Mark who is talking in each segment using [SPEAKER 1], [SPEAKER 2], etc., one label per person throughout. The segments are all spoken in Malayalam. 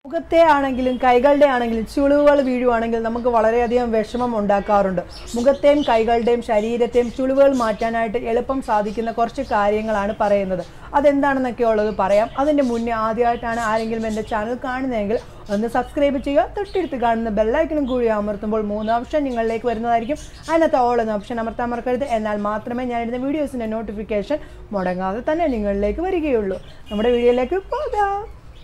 [SPEAKER 1] മുഖത്തെ ആണെങ്കിലും കൈകളുടെ ആണെങ്കിലും ചുളിവുകൾ വീഴുവാണെങ്കിൽ നമുക്ക് വളരെയധികം വിഷമം ഉണ്ടാക്കാറുണ്ട് മുഖത്തെയും കൈകളുടെയും ശരീരത്തെയും ചുളിവുകൾ മാറ്റാനായിട്ട് എളുപ്പം സാധിക്കുന്ന കുറച്ച് കാര്യങ്ങളാണ് പറയുന്നത് അതെന്താണെന്നൊക്കെ ഉള്ളത് പറയാം അതിൻ്റെ മുന്നേ ആദ്യമായിട്ടാണ് ആരെങ്കിലും എൻ്റെ ചാനൽ കാണുന്നതെങ്കിൽ ഒന്ന് സബ്സ്ക്രൈബ് ചെയ്യുക തൊട്ടടുത്ത് കാണുന്ന ബെല്ലൈക്കനും കൂടി അമർത്തുമ്പോൾ മൂന്ന് ഓപ്ഷൻ നിങ്ങളിലേക്ക് വരുന്നതായിരിക്കും അതിനകത്ത് ഓൾ എന്ന ഓപ്ഷൻ അമർത്താൻ മറക്കരുത് എന്നാൽ മാത്രമേ ഞാൻ ഇടുന്ന വീഡിയോസിൻ്റെ നോട്ടിഫിക്കേഷൻ മുടങ്ങാതെ തന്നെ നിങ്ങളിലേക്ക് വരികയുള്ളൂ നമ്മുടെ വീഡിയോയിലേക്ക് പോകാം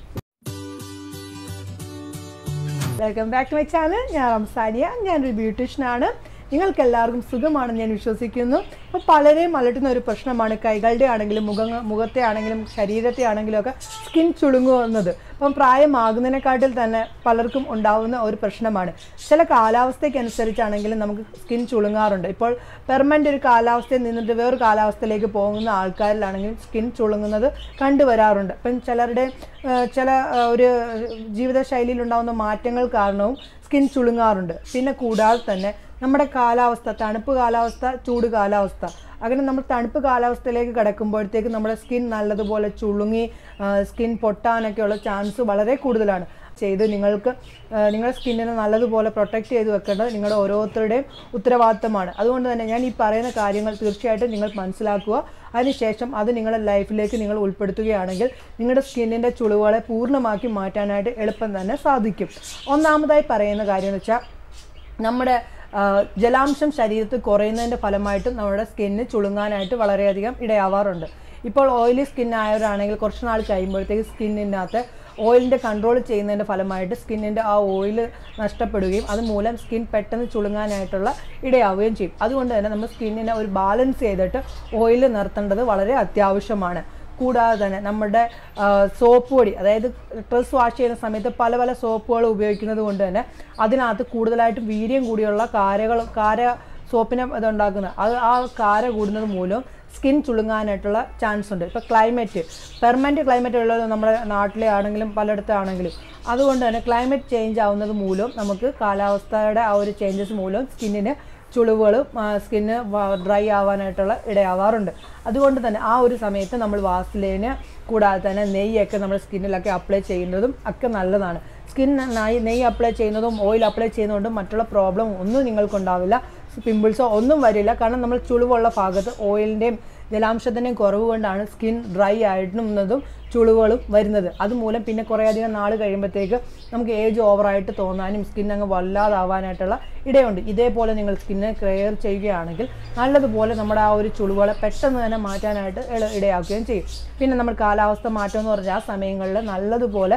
[SPEAKER 1] welcome back to my channel ഞാൻ റംസാനിയ ഞാനൊരു ബ്യൂട്ടീഷ്യനാണ് നിങ്ങൾക്ക് എല്ലാവർക്കും സുഖമാണെന്ന് ഞാൻ വിശ്വസിക്കുന്നു അപ്പോൾ പലരെയും അലട്ടുന്ന ഒരു പ്രശ്നമാണ് കൈകളുടെ ആണെങ്കിലും മുഖ മുഖത്തെ ആണെങ്കിലും ശരീരത്തെ ആണെങ്കിലും ഒക്കെ സ്കിൻ ചുളുങ്ങുന്നത് അപ്പം പ്രായമാകുന്നതിനെക്കാട്ടിൽ തന്നെ പലർക്കും ഉണ്ടാവുന്ന ഒരു പ്രശ്നമാണ് ചില കാലാവസ്ഥയ്ക്കനുസരിച്ചാണെങ്കിലും നമുക്ക് സ്കിൻ ചുളുങ്ങാറുണ്ട് ഇപ്പോൾ പെർമനൻ്റ് ഒരു കാലാവസ്ഥയിൽ നിന്നിട്ട് വേറൊരു കാലാവസ്ഥയിലേക്ക് പോകുന്ന ആൾക്കാരിലാണെങ്കിലും സ്കിൻ ചുളുങ്ങുന്നത് കണ്ടുവരാറുണ്ട് ഇപ്പം ചിലരുടെ ആ, ചില ആ, ഒരു ജീവിതശൈലിയിൽ ഉണ്ടാകുന്ന മാറ്റങ്ങൾ കാരണവും സ്കിൻ ചുളുങ്ങാറുണ്ട് പിന്നെ കൂടാതെ തന്നെ നമ്മുടെ കാലാവസ്ഥ തണുപ്പ് കാലാവസ്ഥ ചൂട് കാലാവസ്ഥ അങ്ങനെ നമ്മൾ തണുപ്പ് കാലാവസ്ഥയിലേക്ക് കിടക്കുമ്പോഴത്തേക്ക് നമ്മുടെ സ്കിൻ നല്ലതുപോലെ ചുളുങ്ങി സ്കിൻ പൊട്ടാനൊക്കെയുള്ള ചാൻസ് വളരെ കൂടുതലാണ് ചെയ്ത് നിങ്ങൾക്ക് ആ, നിങ്ങളുടെ സ്കിന്നിനെ നല്ലതുപോലെ പ്രൊട്ടക്റ്റ് ചെയ്ത് വെക്കേണ്ടത് നിങ്ങളുടെ ഓരോരുത്തരുടെയും ഉത്തരവാദിത്തമാണ് അതുകൊണ്ട് തന്നെ ഞാൻ ഈ പറയുന്ന കാര്യങ്ങൾ തീർച്ചയായിട്ടും നിങ്ങൾ മനസ്സിലാക്കുക അതിനുശേഷം അത് നിങ്ങളുടെ ലൈഫിലേക്ക് നിങ്ങൾ ഉൾപ്പെടുത്തുകയാണെങ്കിൽ നിങ്ങളുടെ സ്കിന്നിൻ്റെ ചുളിവുകളെ പൂർണ്ണമാക്കി മാറ്റാനായിട്ട് എളുപ്പം തന്നെ സാധിക്കും ഒന്നാമതായി പറയുന്ന കാര്യം എന്ന് വെച്ചാൽ നമ്മുടെ ആ, ജലാംശം ശരീരത്തിൽ കുറയുന്നതിൻ്റെ ഫലമായിട്ടും നമ്മുടെ സ്കിന്ന് ചുളുങ്ങാനായിട്ട് വളരെയധികം ഇടയാവാറുണ്ട് ഇപ്പോൾ ഓയിലി സ്കിൻ ആയവരാണെങ്കിൽ കുറച്ച് നാൾ കഴിയുമ്പോഴത്തേക്ക് സ്കിന്നിനകത്ത് ഓയിലിൻ്റെ കൺട്രോൾ ചെയ്യുന്നതിൻ്റെ ഫലമായിട്ട് സ്കിന്നിൻ്റെ ആ ഓയിൽ നഷ്ടപ്പെടുകയും അതുമൂലം സ്കിൻ പെട്ടെന്ന് ചുളുങ്ങാനായിട്ടുള്ള ഇടയാവുകയും ചെയ്യും അതുകൊണ്ട് തന്നെ നമ്മൾ സ്കിന്നിനെ ഒരു ബാലൻസ് ചെയ്തിട്ട് ഓയിൽ നിർത്തേണ്ടത് വളരെ അത്യാവശ്യമാണ് കൂടാതെ തന്നെ നമ്മുടെ സോപ്പ് പൊടി അതായത് ഡ്രസ് വാഷ് ചെയ്യുന്ന സമയത്ത് പല പല സോപ്പുകൾ ഉപയോഗിക്കുന്നത് കൊണ്ട് തന്നെ അതിനകത്ത് കൂടുതലായിട്ടും വീര്യം കൂടിയുള്ള കാരകൾ കാര സോപ്പിനെ ഇതുണ്ടാക്കുന്നത് അത് ആ കാര കൂടുന്നത് മൂലം സ്കിൻ ചുളുങ്ങാനായിട്ടുള്ള ചാൻസ് ഉണ്ട് ഇപ്പോൾ ക്ലൈമറ്റ് പെർമനൻറ്റ് ക്ലൈമറ്റ് ഉള്ളത് നമ്മുടെ നാട്ടിലെ ആണെങ്കിലും പലയിടത്താണെങ്കിലും അതുകൊണ്ട് തന്നെ ക്ലൈമറ്റ് ചേഞ്ച് ആവുന്നത് മൂലം നമുക്ക് കാലാവസ്ഥയുടെ ആ ഒരു ചേഞ്ചസ് മൂലം സ്കിന്നിന് ചുളിവുകളും സ്കിന്ന് ഡ്രൈ ആവാനായിട്ടുള്ള ഇടയാവാറുണ്ട് അതുകൊണ്ട് തന്നെ ആ ഒരു സമയത്ത് നമ്മൾ വാസലിന് കൂടാതെ തന്നെ നെയ്യൊക്കെ നമ്മൾ സ്കിന്നിലൊക്കെ അപ്ലൈ ചെയ്യുന്നതും ഒക്കെ നല്ലതാണ് സ്കിൻ നെയ്യ് അപ്ലൈ ചെയ്യുന്നതും ഓയിൽ അപ്ലൈ ചെയ്യുന്നതുകൊണ്ടും മറ്റുള്ള പ്രോബ്ലം ഒന്നും നിങ്ങൾക്കുണ്ടാവില്ല പിമ്പിൾസോ ഒന്നും വരില്ല കാരണം നമ്മൾ ചുളിവുള്ള ഭാഗത്ത് ഓയിലിൻ്റെയും ജലാംശത്തിൻ്റെയും കുറവ് കൊണ്ടാണ് സ്കിൻ ഡ്രൈ ആയിട്ടുന്നതും ചുളിവുകളും വരുന്നത് അതുമൂലം പിന്നെ കുറേ അധികം നാൾ കഴിയുമ്പോഴത്തേക്ക് നമുക്ക് ഏജ് ഓവറായിട്ട് തോന്നാനും സ്കിൻ അങ്ങ് വല്ലാതാവാനായിട്ടുള്ള ഇടയുണ്ട് ഇതേപോലെ നിങ്ങൾ സ്കിന്നെ കെയർ ചെയ്യുകയാണെങ്കിൽ നല്ലതുപോലെ നമ്മുടെ ആ ഒരു ചുളിവുകളെ പെട്ടെന്ന് തന്നെ മാറ്റാനായിട്ട് ഇട- ഇടയാക്കുകയും ചെയ്യും പിന്നെ നമ്മൾ കാലാവസ്ഥ മാറ്റം എന്ന് പറഞ്ഞാൽ ആ സമയങ്ങളിൽ നല്ലതുപോലെ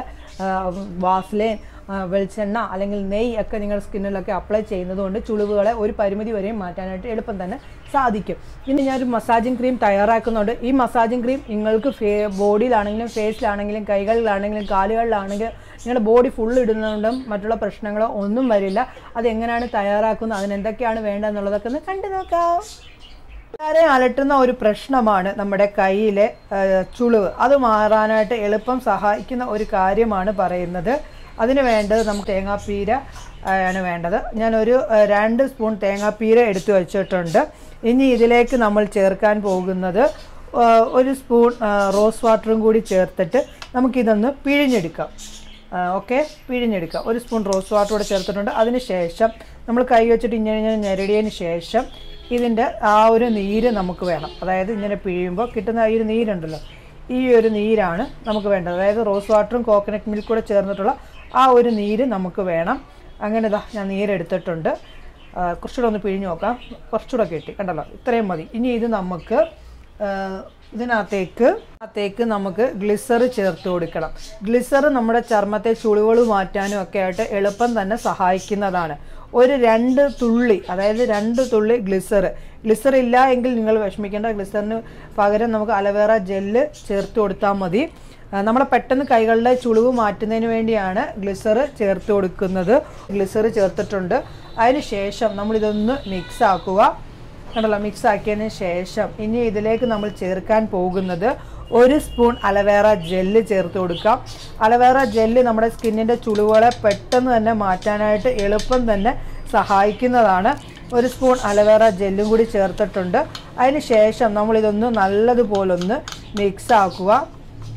[SPEAKER 1] വാസ്ലേൻ ആ, വെളിച്ചെണ്ണ അല്ലെങ്കിൽ നെയ്യ് ഒക്കെ നിങ്ങളുടെ സ്കിന്നിലൊക്കെ അപ്ലൈ ചെയ്യുന്നത് കൊണ്ട് ചുളിവുകളെ ഒരു പരിമിതി വരെയും മാറ്റാനായിട്ട് എളുപ്പം തന്നെ സാധിക്കും ഇനി ഞാനൊരു മസാജിങ് ക്രീം തയ്യാറാക്കുന്നുണ്ട് ഈ മസാജിങ് ക്രീം നിങ്ങൾക്ക് ഫേ ബോഡിയിലാണെങ്കിലും ഫേസിലാണെങ്കിലും കൈകളിലാണെങ്കിലും കാലുകളിലാണെങ്കിലും നിങ്ങളുടെ ബോഡി ഫുൾ ഇടുന്നതുകൊണ്ടും മറ്റുള്ള പ്രശ്നങ്ങളോ ഒന്നും വരില്ല അത് എങ്ങനെയാണ് തയ്യാറാക്കുന്നത് അതിന് എന്തൊക്കെയാണ് വേണ്ടതെന്നുള്ളതൊക്കെ ഒന്ന് കണ്ടു നോക്കാം വളരെ അലട്ടുന്ന ഒരു പ്രശ്നമാണ് നമ്മുടെ കയ്യിലെ ആ, ചുളിവ് അത് മാറാനായിട്ട് എളുപ്പം സഹായിക്കുന്ന ഒരു കാര്യമാണ് പറയുന്നത് അതിന് വേണ്ടത് നമുക്ക് തേങ്ങാപ്പീര ആ, ആണ് വേണ്ടത് ഞാനൊരു ആ, രണ്ട് സ്പൂൺ തേങ്ങാപ്പീര എടുത്തു വെച്ചിട്ടുണ്ട് ഇനി ഇതിലേക്ക് നമ്മൾ ചേർക്കാൻ പോകുന്നത് ആ, ഒരു സ്പൂൺ ആ, റോസ് വാട്ടറും കൂടി ചേർത്തിട്ട് നമുക്കിതൊന്ന് പിഴിഞ്ഞെടുക്കാം ഓക്കെ പിഴിഞ്ഞെടുക്കുക ഒരു സ്പൂൺ റോസ് വാട്ടർ കൂടെ ചേർത്തിട്ടുണ്ട് അതിന് ശേഷം നമ്മൾ കൈ വെച്ചിട്ട് ഇങ്ങനെ ഇങ്ങനെ ഞെരടിയതിന് ശേഷം ഇതിൻ്റെ ആ ഒരു നീര് നമുക്ക് വേണം അതായത് ഇങ്ങനെ പിഴിയുമ്പോൾ കിട്ടുന്ന ഈ ഒരു നീരുണ്ടല്ലോ ഈ ഒരു നീരാണ് നമുക്ക് വേണ്ടത് അതായത് റോസ് വാട്ടറും കോക്കനട്ട് മിൽക്ക് കൂടെ ചേർന്നിട്ടുള്ള ആ ഒരു നീര് നമുക്ക് വേണം അങ്ങനെ ഇതാ ഞാൻ നീരെടുത്തിട്ടുണ്ട് ആ, കുറച്ചുകൂടെ ഒന്ന് പിഴിഞ്ഞ് നോക്കാം കുറച്ചുകൂടെ കിട്ടി കണ്ടല്ലോ ഇത്രയും മതി ഇനി ഇത് നമുക്ക് ആ, ഇതിനകത്തേക്ക് അകത്തേക്ക് നമുക്ക് ഗ്ലിസർ ചേർത്ത് കൊടുക്കണം ഗ്ലിസർ നമ്മുടെ ചർമ്മത്തെ ചുളിവുകൾ മാറ്റാനും ഒക്കെ ആയിട്ട് എളുപ്പം തന്നെ സഹായിക്കുന്നതാണ് ഒരു രണ്ട് തുള്ളി അതായത് രണ്ട് തുള്ളി ഗ്ലിസർ ഗ്ലിസർ ഇല്ല എങ്കിൽ നിങ്ങൾ വിഷമിക്കേണ്ട ഗ്ലിസറിന് പകരം നമുക്ക് അലവേറ ജെല്ല് ചേർത്ത് കൊടുത്താൽ മതി ആ, നമ്മളെ പെട്ടെന്ന് കൈകളുടെ ചുളിവ് മാറ്റുന്നതിന് വേണ്ടിയാണ് ഗ്ലിസർ ചേർത്ത് കൊടുക്കുന്നത് ഗ്ലിസർ ചേർത്തിട്ടുണ്ട് അതിന് ശേഷം നമ്മളിതൊന്ന് മിക്സ് ആക്കുക കണ്ടല്ലോ മിക്സ് ആക്കിയതിന് ശേഷം ഇനി ഇതിലേക്ക് നമ്മൾ ചേർക്കാൻ പോകുന്നത് ഒരു സ്പൂൺ അലവേറ ജെല്ല് ചേർത്ത് കൊടുക്കാം അലവേറ ജെല്ല് നമ്മുടെ സ്കിന്നിൻ്റെ ചുളിവുകളെ പെട്ടെന്ന് തന്നെ മാറ്റാനായിട്ട് എളുപ്പം തന്നെ സഹായിക്കുന്നതാണ് ഒരു സ്പൂൺ അലവേറ ജെല്ലും കൂടി ചേർത്തിട്ടുണ്ട് അതിന് ശേഷം നമ്മളിതൊന്ന് നല്ലതുപോലൊന്ന് മിക്സ് ആക്കുക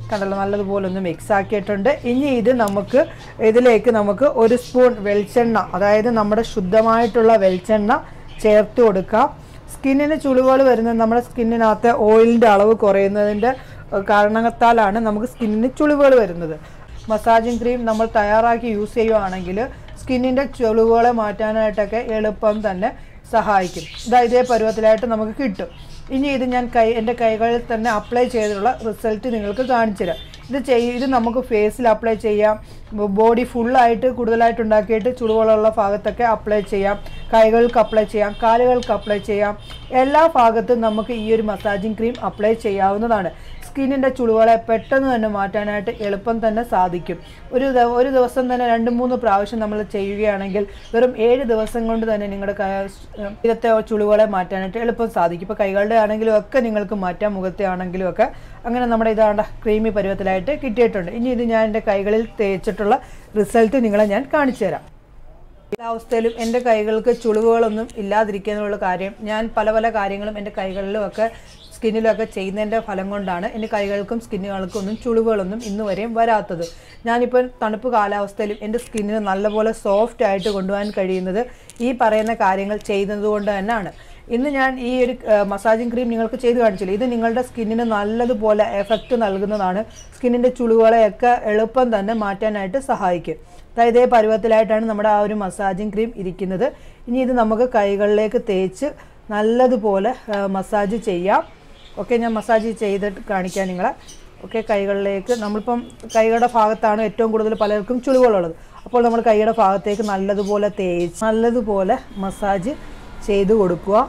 [SPEAKER 1] കണ്ടല്ലോ നല്ലതുപോലെ ഒന്ന് മിക്സ് ആക്കിയിട്ടുണ്ട് ഇനി ഇത് നമുക്ക് ഇതിലേക്ക് നമുക്ക് ഒരു സ്പൂൺ വെളിച്ചെണ്ണ അതായത് നമ്മുടെ ശുദ്ധമായിട്ടുള്ള വെളിച്ചെണ്ണ ചേർത്ത് കൊടുക്കാം സ്കിന്നിന് ചുളിവുകൾ വരുന്നത് നമ്മുടെ സ്കിന്നിനകത്തെ ഓയിലിൻ്റെ അളവ് കുറയുന്നതിൻ്റെ ഏഹ്, കാരണത്താലാണ് നമുക്ക് സ്കിന്നിന് ചുളിവുകൾ വരുന്നത് മസാജിങ് ക്രീം നമ്മൾ തയ്യാറാക്കി യൂസ് ചെയ്യുവാണെങ്കിൽ സ്കിന്നിൻ്റെ ചുളിവുകളെ മാറ്റാനായിട്ടൊക്കെ എളുപ്പം തന്നെ സഹായിക്കും ഇതാ ഇതേ പരുവത്തിലായിട്ട് നമുക്ക് കിട്ടും ഇനി ഇത് ഞാൻ കൈ എൻ്റെ കൈകളിൽ തന്നെ അപ്ലൈ ചെയ്തിട്ടുള്ള റിസൾട്ട് നിങ്ങൾക്ക് കാണിച്ചു തരാം ഇത് ചെയ്യ ഇത് നമുക്ക് ഫേസിൽ അപ്ലൈ ചെയ്യാം ബോഡി ഫുള്ളായിട്ട് കൂടുതലായിട്ട് ഉണ്ടാക്കിയിട്ട് ചുടുവെള്ളമുള്ള ഭാഗത്തൊക്കെ അപ്ലൈ ചെയ്യാം കൈകൾക്ക് അപ്ലൈ ചെയ്യാം കാലുകൾക്ക് അപ്ലൈ ചെയ്യാം എല്ലാ ഭാഗത്തും നമുക്ക് ഈ ഒരു മസാജിങ് ക്രീം അപ്ലൈ ചെയ്യാവുന്നതാണ് സ്കിന്നിൻ്റെ ചുളിവുകളെ പെട്ടെന്ന് തന്നെ മാറ്റാനായിട്ട് എളുപ്പം തന്നെ സാധിക്കും ഒരു ദ- ഒരു ദിവസം തന്നെ രണ്ട് മൂന്ന് പ്രാവശ്യം നമ്മൾ ചെയ്യുകയാണെങ്കിൽ വെറും ഏഴ് ദിവസം കൊണ്ട് തന്നെ നിങ്ങളുടെ ശരീരത്തെ ചുളിവുകളെ മാറ്റാനായിട്ട് എളുപ്പം സാധിക്കും ഇപ്പോൾ കൈകളുടെ ആണെങ്കിലും ഒക്കെ നിങ്ങൾക്ക് മാറ്റാം മുഖത്തെ ആണെങ്കിലും ഒക്കെ അങ്ങനെ നമ്മുടെ ഇതാണ്ട ക്രീമി പരുവത്തിലായിട്ട് കിട്ടിയിട്ടുണ്ട് ഇനി ഇത് ഞാൻ എൻ്റെ കൈകളിൽ തേച്ചിട്ടുള്ള റിസൾട്ട് നിങ്ങളെ ഞാൻ കാണിച്ചു തരാം എല്ലാ അവസ്ഥയിലും എൻ്റെ കൈകൾക്ക് ചുളിവുകളൊന്നും ഇല്ലാതിരിക്കാനുള്ള കാര്യം ഞാൻ പല പല കാര്യങ്ങളും എൻ്റെ കൈകളിലും ഒക്കെ സ്കിന്നിലും ഒക്കെ ചെയ്യുന്നതിൻ്റെ ഫലം കൊണ്ടാണ് എൻ്റെ കൈകൾക്കും സ്കിന്നുകൾക്കും ഒന്നും ചുളിവുകളൊന്നും ഇന്ന് വരെയും വരാത്തത് ഞാനിപ്പോൾ തണുപ്പ് കാലാവസ്ഥയിലും എൻ്റെ സ്കിന്നിന് നല്ലപോലെ സോഫ്റ്റ് ആയിട്ട് കൊണ്ടുപോകാൻ കഴിയുന്നത് ഈ പറയുന്ന കാര്യങ്ങൾ ചെയ്യുന്നത് കൊണ്ട് തന്നെയാണ് ഇന്ന് ഞാൻ ഈ ഒരു മസാജിങ് ക്രീം നിങ്ങൾക്ക് ചെയ്ത് കാണിച്ചില്ല ഇത് നിങ്ങളുടെ സ്കിന്നിന് നല്ലതുപോലെ എഫക്റ്റ് നൽകുന്നതാണ് സ്കിന്നിൻ്റെ ചുളിവുകളെയൊക്കെ എളുപ്പം തന്നെ മാറ്റാനായിട്ട് സഹായിക്കും അതായത് ഇതേ പരുവത്തിലായിട്ടാണ് നമ്മുടെ ആ ഒരു മസാജിങ് ക്രീം ഇരിക്കുന്നത് ഇനി ഇത് നമുക്ക് കൈകളിലേക്ക് തേച്ച് നല്ലതുപോലെ ആ, മസാജ് ചെയ്യാം ഓക്കെ ഞാൻ മസാജ് ചെയ്തിട്ട് കാണിക്കാം നിങ്ങളെ ഓക്കെ കൈകളിലേക്ക് നമ്മളിപ്പം കൈകളുടെ ഭാഗത്താണ് ഏറ്റവും കൂടുതൽ പലർക്കും ചുളിവുകളുള്ളത് അപ്പോൾ നമ്മൾ കൈയുടെ ഭാഗത്തേക്ക് നല്ലതുപോലെ തേച്ച് നല്ലതുപോലെ മസാജ് ചെയ്ത് കൊടുക്കുക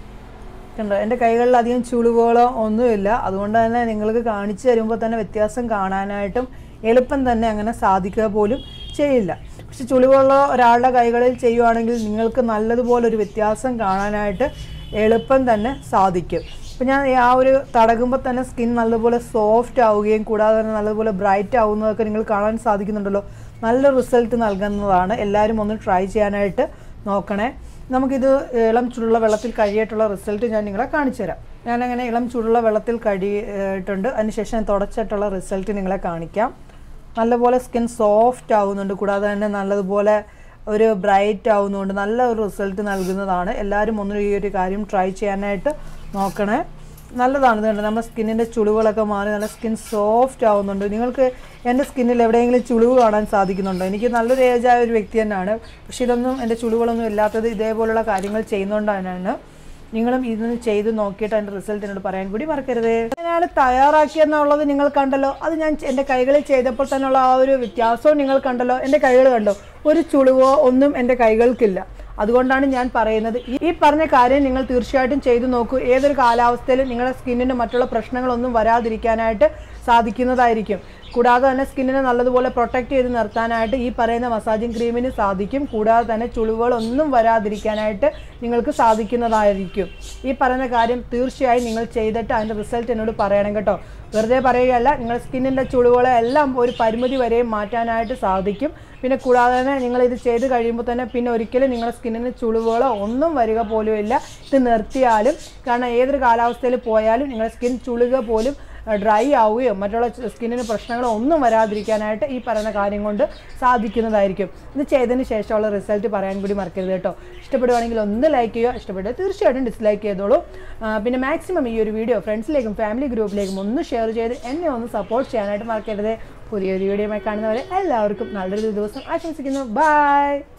[SPEAKER 1] കണ്ടോ എൻ്റെ കൈകളിൽ അധികം ചുളിവുകളോ ഒന്നുമില്ല അതുകൊണ്ട് തന്നെ നിങ്ങൾക്ക് കാണിച്ചു തരുമ്പോൾ തന്നെ വ്യത്യാസം കാണാനായിട്ടും എളുപ്പം തന്നെ അങ്ങനെ സാധിക്കുക പോലും ചെയ്യില്ല പക്ഷെ ചുളിവുള്ള ഒരാളുടെ കൈകളിൽ ചെയ്യുവാണെങ്കിൽ നിങ്ങൾക്ക് നല്ലതുപോലെ ഒരു വ്യത്യാസം കാണാനായിട്ട് എളുപ്പം തന്നെ സാധിക്കും ഇപ്പം ഞാൻ ആ ഒരു തടകുമ്പോൾ തന്നെ സ്കിൻ നല്ലതുപോലെ സോഫ്റ്റ് ആവുകയും കൂടാതെ തന്നെ നല്ലതുപോലെ ബ്രൈറ്റ് ആവുന്നതൊക്കെ നിങ്ങൾ കാണാൻ സാധിക്കുന്നുണ്ടല്ലോ നല്ല റിസൾട്ട് നൽകുന്നതാണ് എല്ലാവരും ഒന്ന് ട്രൈ ചെയ്യാനായിട്ട് നോക്കണേ നമുക്കിത് ഇളം ചൂടുള്ള വെള്ളത്തിൽ കഴിയിട്ടുള്ള റിസൾട്ട് ഞാൻ നിങ്ങളെ കാണിച്ചു തരാം ഞാനങ്ങനെ ഇളം ചൂടുള്ള വെള്ളത്തിൽ കഴിയിട്ടുണ്ട് അതിനുശേഷം ഞാൻ തുടച്ചിട്ടുള്ള റിസൾട്ട് നിങ്ങളെ കാണിക്കാം നല്ലപോലെ സ്കിൻ സോഫ്റ്റ് ആവുന്നുണ്ട് കൂടാതെ തന്നെ നല്ലതുപോലെ ഒരു ബ്രൈറ്റ് ആവുന്നുണ്ട് നല്ല ഒരു റിസൾട്ട് നൽകുന്നതാണ് എല്ലാവരും ഒന്ന് ഈ ഒരു കാര്യം ട്രൈ ചെയ്യാനായിട്ട് നോക്കണേ നല്ലതാണ് ഇതുണ്ട് നമ്മുടെ സ്കിന്നിൻ്റെ ചുളിവുകളൊക്കെ മാറി നല്ല സ്കിൻ സോഫ്റ്റ് ആവുന്നുണ്ട് നിങ്ങൾക്ക് എൻ്റെ സ്കിന്നിൽ എവിടെയെങ്കിലും ചുളിവ് കാണാൻ സാധിക്കുന്നുണ്ടോ എനിക്ക് നല്ലൊരു ഏജായ ഒരു വ്യക്തി തന്നെയാണ് പക്ഷേ ഇതൊന്നും എൻ്റെ ചുളിവുകളൊന്നും ഇല്ലാത്തത് ഇതേപോലുള്ള കാര്യങ്ങൾ ചെയ്യുന്നതുകൊണ്ടാണ് നിങ്ങളും ഇതൊന്ന് ചെയ്ത് നോക്കിയിട്ട് അതിൻ്റെ റിസൾട്ട് എന്നോട് പറയാൻ കൂടി മറക്കരുത് ഞാനാണ് തയ്യാറാക്കിയെന്നുള്ളത് നിങ്ങൾ കണ്ടല്ലോ അത് ഞാൻ എൻ്റെ കൈകളിൽ ചെയ്തപ്പോൾ തന്നെയുള്ള ആ ഒരു വ്യത്യാസവും നിങ്ങൾ കണ്ടല്ലോ എൻ്റെ കൈകൾ കണ്ടോ ഒരു ചുളിവോ ഒന്നും എൻ്റെ കൈകൾക്കില്ല അതുകൊണ്ടാണ് ഞാൻ പറയുന്നത് ഈ- ഈ പറഞ്ഞ കാര്യം നിങ്ങൾ തീർച്ചയായിട്ടും ചെയ്തു നോക്കൂ ഏതൊരു കാലാവസ്ഥയിലും നിങ്ങളുടെ സ്കിന്നിന് മറ്റുള്ള പ്രശ്നങ്ങളൊന്നും വരാതിരിക്കാനായിട്ട് സാധിക്കുന്നതായിരിക്കും കൂടാതെ തന്നെ സ്കിന്നിനെ നല്ലതുപോലെ പ്രൊട്ടക്റ്റ് ചെയ്ത് നിർത്താനായിട്ട് ഈ പറയുന്ന മസാജിങ് ക്രീമിന് സാധിക്കും കൂടാതെ തന്നെ ചുളിവുകളൊന്നും വരാതിരിക്കാനായിട്ട് നിങ്ങൾക്ക് സാധിക്കുന്നതായിരിക്കും ഈ പറയുന്ന കാര്യം തീർച്ചയായും നിങ്ങൾ ചെയ്തിട്ട് അതിൻ്റെ റിസൾട്ട് എന്നോട് പറയണം കേട്ടോ വെറുതെ പറയുകയല്ല നിങ്ങളുടെ സ്കിന്നിൻ്റെ ചുളിവുകളെ എല്ലാം ഒരു പരിമിതി വരെയും മാറ്റാനായിട്ട് സാധിക്കും പിന്നെ കൂടാതെ തന്നെ നിങ്ങൾ ഇത് ചെയ്ത് കഴിയുമ്പോൾ തന്നെ പിന്നെ ഒരിക്കലും നിങ്ങളുടെ സ്കിന്നിന് ചുളിവുകളോ ഒന്നും വരിക പോലും ഇല്ല ഇത് നിർത്തിയാലും കാരണം ഏതൊരു കാലാവസ്ഥയിൽ പോയാലും നിങ്ങളുടെ സ്കിൻ ചുളുക പോലും ഡ്രൈ ആവുകയോ മറ്റുള്ള സ്കിന്നിന് പ്രശ്നങ്ങളോ ഒന്നും വരാതിരിക്കാനായിട്ട് ഈ പറയുന്ന കാര്യം കൊണ്ട് സാധിക്കുന്നതായിരിക്കും ഇത് ചെയ്തതിന് ശേഷമുള്ള റിസൾട്ട് പറയാൻ കൂടി മറക്കരുത് കേട്ടോ ഇഷ്ടപ്പെടുവാണെങ്കിൽ ഒന്ന് ലൈക്ക് ചെയ്യുക ഇഷ്ടപ്പെട്ടു തീർച്ചയായിട്ടും ഡിസ്ലൈക്ക് ചെയ്തോളൂ ആ, പിന്നെ മാക്സിമം ഈ ഒരു വീഡിയോ ഫ്രണ്ട്സിലേക്കും ഫാമിലി ഗ്രൂപ്പിലേക്കും ഒന്ന് ഷെയർ ചെയ്ത് എന്നെ ഒന്ന് സപ്പോർട്ട് ചെയ്യാനായിട്ട് മറക്കരുത് പുതിയൊരു വീഡിയോയുമായി കാണുന്നവരെ എല്ലാവർക്കും നല്ലൊരു ദിവസം ആശംസിക്കുന്നു ബൈ